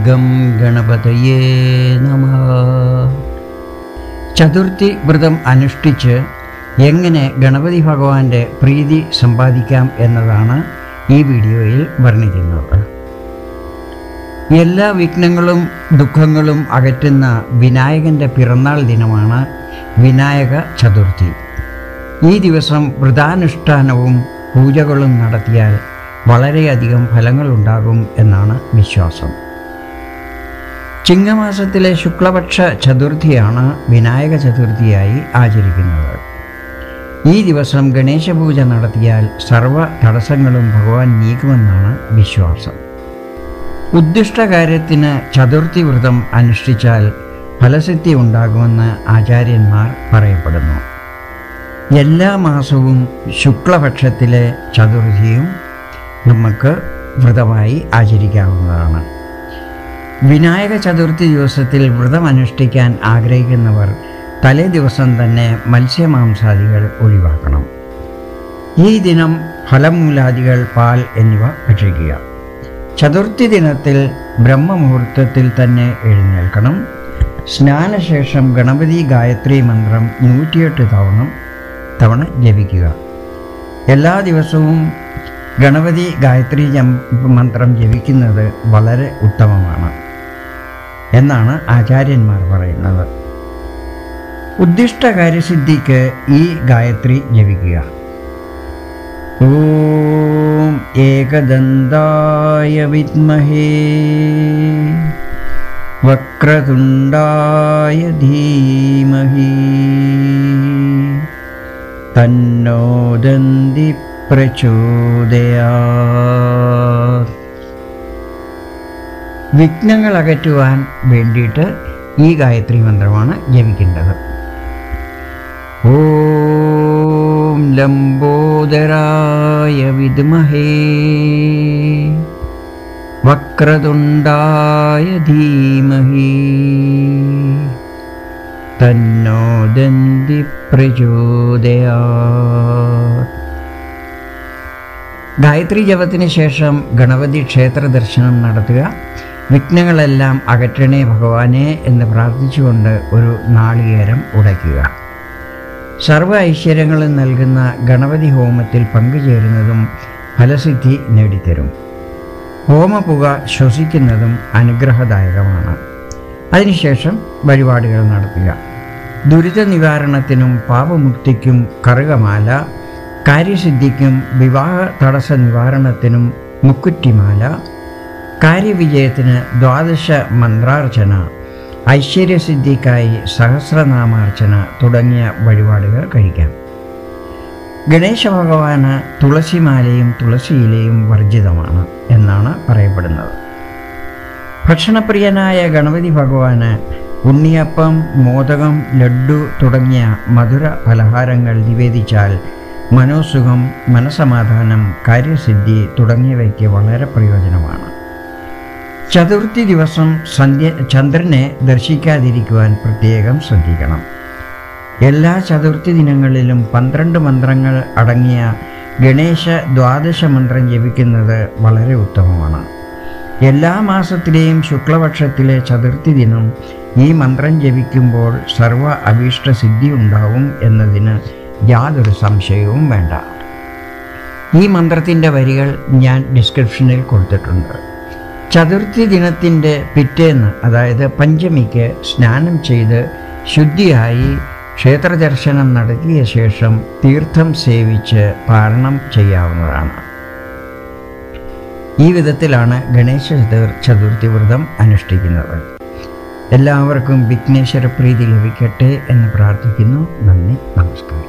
gum ഗണപതയേ നമ ചതുർത്ഥി വ്രതം അനുഷ്ഠിച്ച് എങ്ങനെ ഗണപതി ഭഗവാന്റെ പ്രീതി സമ്പാദിക്കാം എന്നതാണ് ഈ വീഡിയോയിൽ വർണ്ണിക്കുന്നത് എല്ലാ വിഘ്നങ്ങളും ദുഃഖങ്ങളും അകറ്റുന്ന വിനായകൻ്റെ പിറന്നാൾ ദിനമാണ് വിനായക ചതുർത്ഥി ഈ ദിവസം വ്രതാനുഷ്ഠാനവും പൂജകളും നടത്തിയാൽ വളരെയധികം ഫലങ്ങളുണ്ടാകും എന്നാണ് വിശ്വാസം ചിങ്ങമാസത്തിലെ ശുക്ലപക്ഷ ചതുർത്ഥിയാണ് വിനായക ചതുർത്ഥിയായി ആചരിക്കുന്നത് ഈ ദിവസം ഗണേശപൂജ നടത്തിയാൽ സർവ തടസ്സങ്ങളും ഭഗവാൻ നീക്കുമെന്നാണ് വിശ്വാസം ഉദ്ദിഷ്ടകാര്യത്തിന് ചതുർത്ഥി വ്രതം അനുഷ്ഠിച്ചാൽ ഫലസിദ്ധി ഉണ്ടാകുമെന്ന് ആചാര്യന്മാർ പറയപ്പെടുന്നു എല്ലാ മാസവും ശുക്ലപക്ഷത്തിലെ ചതുർത്ഥിയും നമുക്ക് വ്രതമായി ആചരിക്കാവുന്നതാണ് വിനായക ചതുർത്ഥി ദിവസത്തിൽ വ്രതം അനുഷ്ഠിക്കാൻ ആഗ്രഹിക്കുന്നവർ തലേ ദിവസം തന്നെ മത്സ്യമാംസാദികൾ ഒഴിവാക്കണം ഈ ദിനം ഫലമൂലാദികൾ പാൽ എന്നിവ ഭക്ഷിക്കുക ചതുർത്ഥി ദിനത്തിൽ ബ്രഹ്മമുഹൂർത്തത്തിൽ തന്നെ എഴുന്നേൽക്കണം സ്നാനശേഷം ഗണപതി ഗായത്രി മന്ത്രം നൂറ്റിയെട്ട് തവണ തവണ ജപിക്കുക എല്ലാ ദിവസവും ഗണപതി ഗായത്രി ജം- മന്ത്രം ജപിക്കുന്നത് വളരെ ഉത്തമമാണ് എന്നാണ് ആചാര്യന്മാർ പറയുന്നത് ഉദ്ദിഷ്ട കാര്യസിദ്ധിക്ക് ഈ ഗായത്രി ജപിക്കുക ഓം ഏകദന്തായ വിദ്മഹേ വക്രതുണ്ടായ ധീമഹി തന്നോദന്തി പ്രചോദയാ വിഘ്നങ്ങൾ അകറ്റുവാൻ വേണ്ടിയിട്ട് ഈ ഗായത്രി മന്ത്രമാണ് ജപിക്കേണ്ടത് ഓം ലംബോദരായ വിദ്മഹേ വക്രതുണ്ടായ ധീമഹി തന്നോദന്തി പ്രചോദയാ ഗായത്രി ജപത്തിന് ശേഷം ഗണപതി ക്ഷേത്ര ദർശനം നടത്തുക വിഘ്നങ്ങളെല്ലാം അകറ്റണേ ഭഗവാനെ എന്ന് പ്രാർത്ഥിച്ചുകൊണ്ട് ഒരു നാളികേരം ഉടയ്ക്കുക സർവ ഐശ്വര്യങ്ങളും നൽകുന്ന ഗണപതി ഹോമത്തിൽ പങ്കുചേരുന്നതും ഫലസിദ്ധി നേടിത്തരും ഹോമപുക ശ്വസിക്കുന്നതും അനുഗ്രഹദായകമാണ് അതിനുശേഷം വഴിപാടുകൾ നടത്തുക ദുരിത നിവാരണത്തിനും പാപമുക്തിക്കും കറുകമാല കാര്യസിദ്ധിക്കും വിവാഹ തടസ്സ നിവാരണത്തിനും മുക്കുറ്റിമാല കാര്യവിജയത്തിന് ദ്വാദശ മന്ത്രാർച്ചന ഐശ്വര്യസിദ്ധിക്കായി സഹസ്രനാമാർച്ചന തുടങ്ങിയ വഴിപാടുകൾ കഴിക്കാം ഗണേശ ഭഗവാന് തുളസിമാലയും തുളസിയിലയും വർജിതമാണ് എന്നാണ് പറയപ്പെടുന്നത് ഭക്ഷണപ്രിയനായ ഗണപതി ഭഗവാന് ഉണ്ണിയപ്പം മോദകം ലഡ്ഡു തുടങ്ങിയ മധുര പലഹാരങ്ങൾ നിവേദിച്ചാൽ മനോസുഖം മനസമാധാനം കാര്യസിദ്ധി തുടങ്ങിയവയ്ക്ക് വളരെ പ്രയോജനമാണ് ചതുർത്ഥി ദിവസം സന്ധ്യ ചന്ദ്രനെ ദർശിക്കാതിരിക്കുവാൻ പ്രത്യേകം ശ്രദ്ധിക്കണം എല്ലാ ചതുർത്ഥി ദിനങ്ങളിലും പന്ത്രണ്ട് മന്ത്രങ്ങൾ അടങ്ങിയ ഗണേശ ദ്വാദശ മന്ത്രം ജപിക്കുന്നത് വളരെ ഉത്തമമാണ് എല്ലാ മാസത്തിലെയും ശുക്ലപക്ഷത്തിലെ ചതുർത്ഥി ദിനം ഈ മന്ത്രം ജപിക്കുമ്പോൾ സർവ അഭീഷ്ട സിദ്ധി ഉണ്ടാവും എന്നതിന് യാതൊരു സംശയവും വേണ്ട ഈ മന്ത്രത്തിൻ്റെ വരികൾ ഞാൻ ഡിസ്ക്രിപ്ഷനിൽ കൊടുത്തിട്ടുണ്ട് ചതുർത്ഥി ദിനത്തിൻ്റെ പിറ്റേന്ന് അതായത് പഞ്ചമിക്ക് സ്നാനം ചെയ്ത് ശുദ്ധിയായി ക്ഷേത്ര ദർശനം നടത്തിയ ശേഷം തീർത്ഥം സേവിച്ച് പാരണം ചെയ്യാവുന്നതാണ് ഈ വിധത്തിലാണ് ഗണേശ ചതുർ ചതുർത്ഥി വ്രതം അനുഷ്ഠിക്കുന്നത് എല്ലാവർക്കും വിഘ്നേശ്വര പ്രീതി ലഭിക്കട്ടെ എന്ന് പ്രാർത്ഥിക്കുന്നു നന്ദി നമസ്കാരം